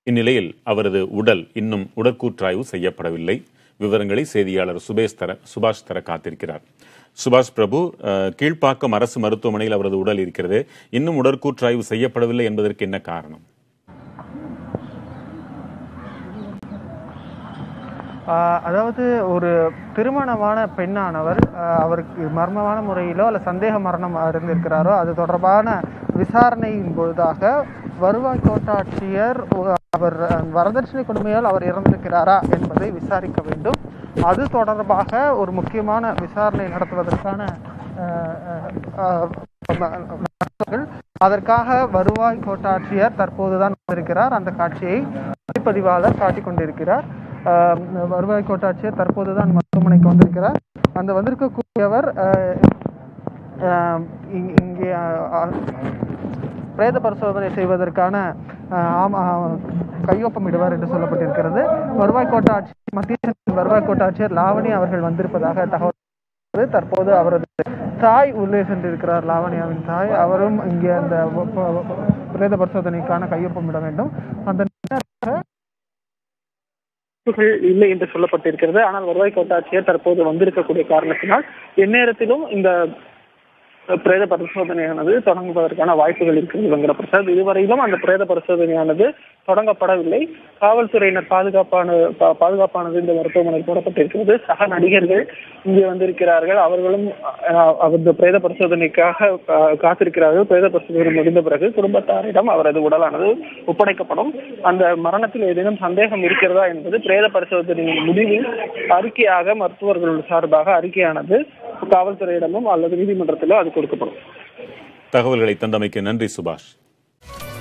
இந்நிலையில் அவரது உடல் இன்னும் உடற்கூற்றாய்வு செய்யப்படவில்லை விவரங்களை செய்தியாளர் சுபேஷ் தர சுபாஷ் தர காத்திருக்கிறார் சுபாஷ் பிரபு அஹ், கீழ்ப்பாக்கம் அரசு மருத்துவமனையில் அவரது உடல் இருக்கிறது இன்னும் உடற்கூற்றாய்வு செய்யப்படவில்லை என்பதற்கு என்ன காரணம் ஆஹ் அதாவது ஒரு திருமணமான பெண்ணானவர் ஆஹ் அவருக்கு மர்மமான முறையிலோ அல்ல சந்தேக மரணம் இருந்திருக்கிறாரோ அது தொடர்பான விசாரணையின் பொழுதாக வருவாய் கோட்டாட்சியர் ஒ- அவர் அஹ், வரதட்சணை கொடுமையால் அவர் இறந்திருக்கிறாரா என்பதை விசாரிக்க வேண்டும் அது தொடர்பாக ஒரு முக்கியமான விசாரணை நடத்துவதற்கான ஆஹ், ஆஹ், ஆஹ், நடவடிக்கைகள். அதற்காக வருவாய் கோட்டாட்சியர் தற்போதுதான் வந்திருக்கிறார் அந்த காட்சியை பதிவாளர் காட்டிக் கொண்டிருக்கிறார் ஆஹ் வருவாய் கோட்டாட்சியர் தற்போதுதான் மருத்துவமனைக்கு வந்திருக்கிறார் அந்த வந்திருக்கக்கூடியவர் ஆஹ் ஆஹ் இங்- இங்கே ஆஹ், பிரேத பரிசோதனை செய்வதற்கான ஆஹ், ஆம், ஆஹ், கையொப்பமிடுவார் என்று சொல்லப்பட்டிருக்கிறது வருவாய் கோட்டாட்சியர் மத்திய சென்னை வருவாய் கோட்டாட்சியர் லாவணி அவர்கள் வந்திருப்பதாக தகவல் இருக்கிறது. தற்போது அவரது தாய் உள்ளே சென்றிருக்கிறார் லாவணியாவின் தாய் அவரும் இங்கே அந்த வ- வ- பிரேத பரிசோதனைக்கான கையொப்பமிட வேண்டும் அந்த வாய்ப்புகள் இல்லை என்று சொல்லப்பட்டிருக்கிறது ஆனால் வருவாய் கோட்டாட்சியர் தற்போது வந்திருக்கக்கூடிய காரணத்தினால் எந்நேரத்திலும் இந்த பிரேத பரிசோதனையானது தொடங்குவதற்கான வாய்ப்புகள் இருக்கிறது வெங்கட பிரசாத் இதுவரையிலும் அந்த பிரேத பரிசோதனையானது தொடங்கப்படவில்லை காவல்துறையினர் பாதுகாப்பான பா- பாதுகாப்பானது இந்த மருத்துவமனையில் போடப்பட்டிருக்கிறது சக நடிகர்கள் இங்கே வந்திருக்கிறார்கள் அவர்களும் அஹ், அந்த பிரேத பரிசோதனைக்காக அஹ், காத்திருக்கிறார்கள் பிரேத பரிசோதனை முடிந்த பிறகு குடும்பத்தாரிடம் அவரது உடலானது ஒப்படைக்கப்படும் அந்த மரணத்தில் ஏதேனும் சந்தேகம் இருக்கிறதா என்பது பிரேத பரிசோதனையின் முடிவில் அறிக்கையாக மருத்துவர்கள் சார்பாக அறிக்கையானது காவல்துறையிடமும் அல்லது நீதிமன்றத்திலோ அது கொடுக்கப்படும் தகவல்களை தந்தமைக்கு நன்றி சுபாஷ்